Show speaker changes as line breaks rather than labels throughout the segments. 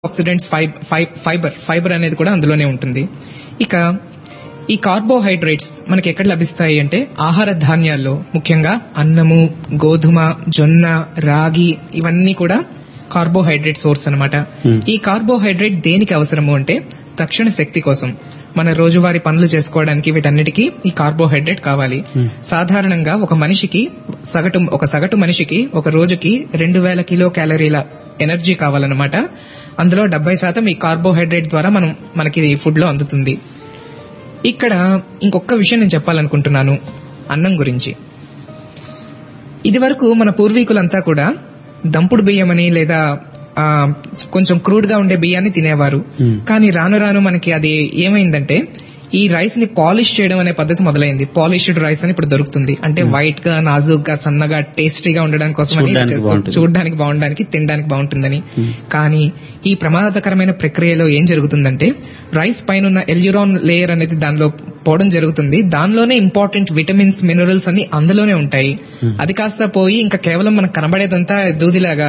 Oxidants fibre fibre అనేది కూడా అందులోనే ఉంటుంది ఇక ఈ కార్బోహైడ్రేట్స్ మనకి ఎక్కడ లభిస్తాయి అంటే ఆహార ధాన్యాల్లో ముఖ్యంగా అన్నము గోధుమ జొన్న రాగి ఇవన్నీ కూడా కార్బోహైడ్రేట్ సోర్స్ అన్నమాట ఈ కార్బోహైడ్రేట్ దేనికి అవసరము అంటే తక్షణ శక్తి కోసం మన రోజువారీ పనులు చేసుకోవడానికి వీటన్నిటికీ ఈ కార్బోహైడ్రేట్ కావాలి సాధారణంగా ఒక మనిషికి సగటు ఒక సగటు మనిషికి ఒక రోజుకి రెండు వేల కిలో క్యాలరీల ఎనర్జీ కావాలన్నమాట అందులో డెబ్బై శాతం ఈ కార్బోహైడ్రేట్ ద్వారా మనం మనకి ఫుడ్ లో అందుతుంది ఇక్కడ ఇంకొక విషయం నేను చెప్పాలనుకుంటున్నాను అన్నం గురించి ఇది వరకు మన పూర్వీకులంతా కూడా దంపుడు బియ్యమని లేదా ఆ, కొంచెం క్రూడ్ గా ఉండే బియ్యాన్ని తినేవారు కానీ రాను రాను మనకి అది ఏమైందంటే ఈ రైస్ ని పాలిష్ చేయడం అనే పద్ధతి మొదలైంది పాలిష్డ్ రైస్ అని ఇప్పుడు దొరుకుతుంది అంటే వైట్ గా నాజుక్ గా సన్నగా టేస్టీగా ఉండడం కోసం అని ఇది
చూడ్డానికి
చేస్తారు.
బాగుంటుంది.
చూడడానికి బాగుండడానికి తినడానికి బాగుంటుందని కానీ ఈ ప్రమాదకరమైన ప్రక్రియలో ఏం జరుగుతుందంటే రైస్ పైన ఉన్న ఎల్యూరాన్ లేయర్ అనేది దానిలో పోవడం జరుగుతుంది దానిలోనే ఇంపార్టెంట్ విటమిన్స్ మినరల్స్ అన్ని అందులోనే ఉంటాయి అది కాస్త పోయి ఇంకా కేవలం మనకు కనబడేదంతా దూదిలాగా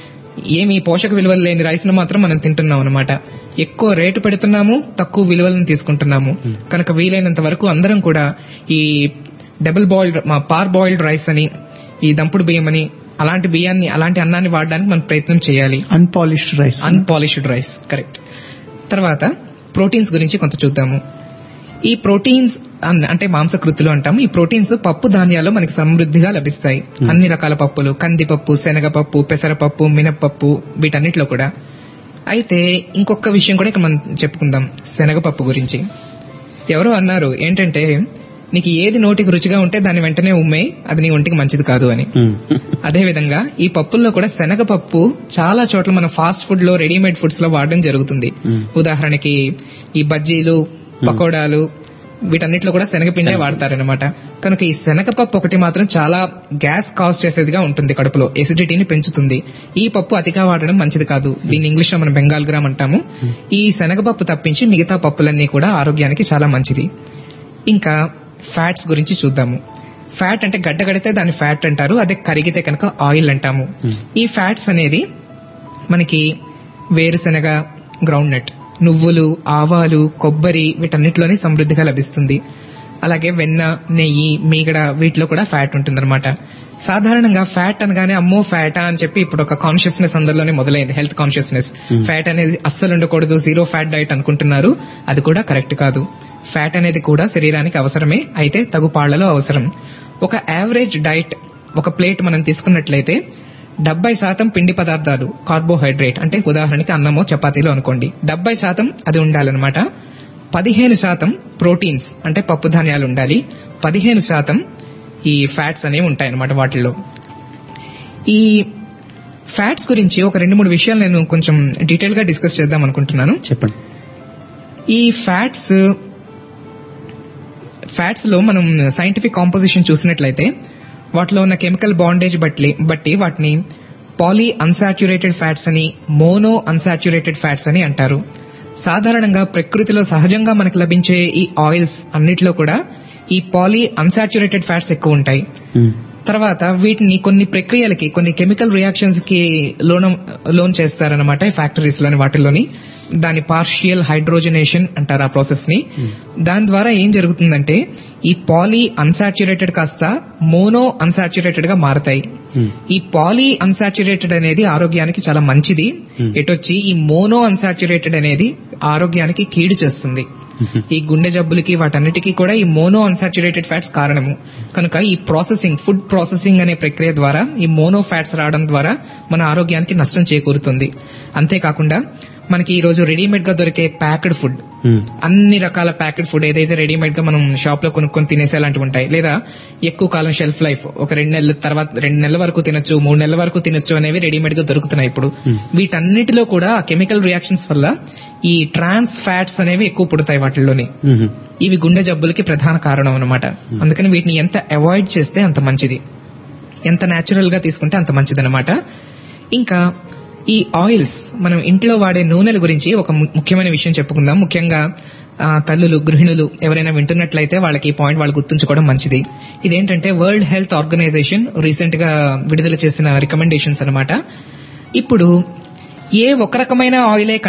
ఏమి పోషక విలువలు లేని రైస్ ను మాత్రం మనం తింటున్నాం అనమాట ఎక్కువ రేటు పెడుతున్నాము తక్కువ విలువలను తీసుకుంటున్నాము కనుక వీలైనంత వరకు అందరం కూడా ఈ డబుల్ బాయిల్డ్ మా పార్ బాయిల్డ్ రైస్ అని ఈ దంపుడు బియ్యం అని అలాంటి బియ్యాన్ని అలాంటి అన్నాన్ని వాడడానికి మనం ప్రయత్నం చేయాలి
unpolished rice
unpolished rice correct తర్వాత ప్రోటీన్స్ గురించి కొంత చూద్దాము ఈ ప్రోటీన్స్ అన్- అంటే మాంసకృతులు అంటాము ఈ ప్రోటీన్స్ పప్పు ధాన్యాల్లో మనకి సమృద్ధిగా లభిస్తాయి అన్ని రకాల పప్పులు కందిపప్పు శనగపప్పు పెసరపప్పు మినప్పప్పు వీటన్నిటిలో కూడా అయితే ఇంకొక విషయం కూడా ఇక్కడ మనం చెప్పుకుందాం శనగపప్పు గురించి ఎవరో అన్నారు ఏంటంటే నీకు ఏది నోటికి రుచిగా ఉంటే దాన్ని వెంటనే ఉమ్మే అది నీ ఒంటికి మంచిది కాదు అని అదే విధంగా ఈ పప్పుల్లో కూడా శనగపప్పు చాలా చోట్ల మన ఫాస్ట్ ఫుడ్ లో రెడీమేడ్ ఫుడ్స్ లో వాడడం జరుగుతుంది ఉదాహరణకి ఈ బజ్జీలు పకోడాలు వీటన్నిటిలో కూడా శనగపిండే వాడతారనమాట కనుక ఈ శనగపప్పు ఒకటి మాత్రం చాలా గ్యాస్ కాజ్ చేసేదిగా ఉంటుంది కడుపులో ఎసిడిటీని పెంచుతుంది ఈ పప్పు అతిగా వాడడం మంచిది కాదు దీన్ని ఇంగ్లీష్ లో మనం బెంగాల్ గ్రామ్ అంటాము ఈ శనగపప్పు తప్పించి మిగతా పప్పులన్నీ కూడా ఆరోగ్యానికి చాలా మంచిది ఇంకా ఫ్యాట్స్ గురించి చూద్దాము ఫ్యాట్ అంటే గడ్డ కడితే దాన్ని ఫ్యాట్ అంటారు అదే కరిగితే కనుక ఆయిల్ అంటాము ఈ ఫ్యాట్స్ అనేది మనకి వేరుశనగ గ్రౌండ్ నట్ నువ్వులు ఆవాలు కొబ్బరి వీటన్నిటిలోని సమృద్ధిగా లభిస్తుంది అలాగే వెన్న నెయ్యి మీగడ వీటిలో కూడా ఫ్యాట్ ఉంటుందన్నమాట సాధారణంగా ఫ్యాట్ అనగానే అమ్మో ఫ్యాటా అని చెప్పి ఇప్పుడు ఒక కాన్షియస్నెస్ అందరిలోనే మొదలైంది హెల్త్ కాన్షియస్నెస్ ఫ్యాట్ అనేది అస్సలు ఉండకూడదు జీరో ఫ్యాట్ డైట్ అనుకుంటున్నారు అది కూడా కరెక్ట్ కాదు ఫ్యాట్ అనేది కూడా శరీరానికి అవసరమే అయితే తగు పాళ్లలో అవసరం ఒక యావరేజ్ డైట్ ఒక ప్లేట్ మనం తీసుకున్నట్లయితే డెబ్బై శాతం పిండి పదార్థాలు కార్బోహైడ్రేట్ అంటే ఉదాహరణకి అన్నమో చపాతీలో అనుకోండి డెబ్బై శాతం అది ఉండాలన్నమాట పదిహేను శాతం ప్రోటీన్స్ అంటే పప్పు ధాన్యాలు ఉండాలి పదిహేను శాతం ఈ ఫ్యాట్స్ అనేవి ఉంటాయన్నమాట వాటిల్లో ఈ ఫ్యాట్స్ గురించి ఒక రెండు మూడు విషయాలు నేను కొంచెం డీటెయిల్ గా డిస్కస్ చేద్దాం అనుకుంటున్నాను
చెప్పండి
ఈ ఫ్యాట్స్ ఫ్యాట్స్ లో మనం సైంటిఫిక్ కాంపోజిషన్ చూసినట్లయితే వాటిలో ఉన్న కెమికల్ బాండేజ్ బట్టి బట్టి వాటిని పాలీ అన్సాచ్యురేటెడ్ ఫ్యాట్స్ అని మోనో అన్సాచ్యురేటెడ్ ఫ్యాట్స్ అని అంటారు సాధారణంగా ప్రకృతిలో సహజంగా మనకు లభించే ఈ ఆయిల్స్ అన్నిట్లో కూడా ఈ పాలీ అన్సాచ్యురేటెడ్ ఫ్యాట్స్ ఎక్కువ ఉంటాయి తర్వాత వీటిని కొన్ని ప్రక్రియలకి కొన్ని కెమికల్ రియాక్షన్స్ కి లోన్ లోన్ చేస్తారనమాట ఫ్యాక్టరీస్ లోని వాటిల్లోని దాని పార్షియల్ హైడ్రోజనేషన్ అంటారు ఆ ప్రాసెస్ ని దాని ద్వారా ఏం జరుగుతుందంటే ఈ పాలీ అన్సాచ్యురేటెడ్ కాస్త మోనో అన్సాచ్యురేటెడ్ గా మారతాయి ఈ పాలీ అన్సాచ్యురేటెడ్ అనేది ఆరోగ్యానికి చాలా మంచిది ఎటొచ్చి ఈ మోనో అన్సాచ్యురేటెడ్ అనేది ఆరోగ్యానికి కీడు చేస్తుంది ఈ గుండె జబ్బులకి వాటన్నిటికీ కూడా ఈ మోనో అన్సాచురేటెడ్ ఫ్యాట్స్ కారణము కనుక ఈ ప్రాసెసింగ్ ఫుడ్ ప్రాసెసింగ్ అనే ప్రక్రియ ద్వారా ఈ మోనో ఫ్యాట్స్ రావడం ద్వారా మన ఆరోగ్యానికి నష్టం చేకూరుతుంది అంతేకాకుండా మనకి ఈ రోజు రెడీమేడ్ గా దొరికే ప్యాక్డ్ ఫుడ్ అన్ని రకాల ప్యాకెట్ ఫుడ్ ఏదైతే రెడీమేడ్ గా మనం షాప్ లో కొనుక్కొని తినేసే అలాంటివి ఉంటాయి లేదా ఎక్కువ కాలం షెల్ఫ్ లైఫ్ ఒక రెండు నెలల తర్వాత రెండు నెలల వరకు తినొచ్చు మూడు నెలల వరకు తినొచ్చు అనేవి రెడీమేడ్ గా దొరుకుతున్నాయి ఇప్పుడు వీటన్నిటిలో కూడా కెమికల్ రియాక్షన్స్ వల్ల ఈ ట్రాన్స్ ఫ్యాట్స్ అనేవి ఎక్కువ పుడతాయి వాటిల్లోని ఇవి గుండె జబ్బులకి ప్రధాన కారణం అన్నమాట అందుకని వీటిని ఎంత అవాయిడ్ చేస్తే అంత మంచిది ఎంత నేచురల్ గా తీసుకుంటే అంత మంచిది అనమాట ఇంకా ఈ ఆయిల్స్ మనం ఇంట్లో వాడే నూనెల గురించి ఒక ము- ముఖ్యమైన విషయం చెప్పుకుందాం ముఖ్యంగా ఆ, తల్లులు గృహిణులు ఎవరైనా వింటున్నట్లయితే వాళ్ళకి ఈ పాయింట్ వాళ్ళు గుర్తుంచుకోవడం మంచిది ఇదేంటంటే వరల్డ్ హెల్త్ ఆర్గనైజేషన్ రీసెంట్ గా విడుదల చేసిన రికమెండేషన్స్ అన్నమాట ఇప్పుడు ఏ ఒక రకమైన ఆయిలే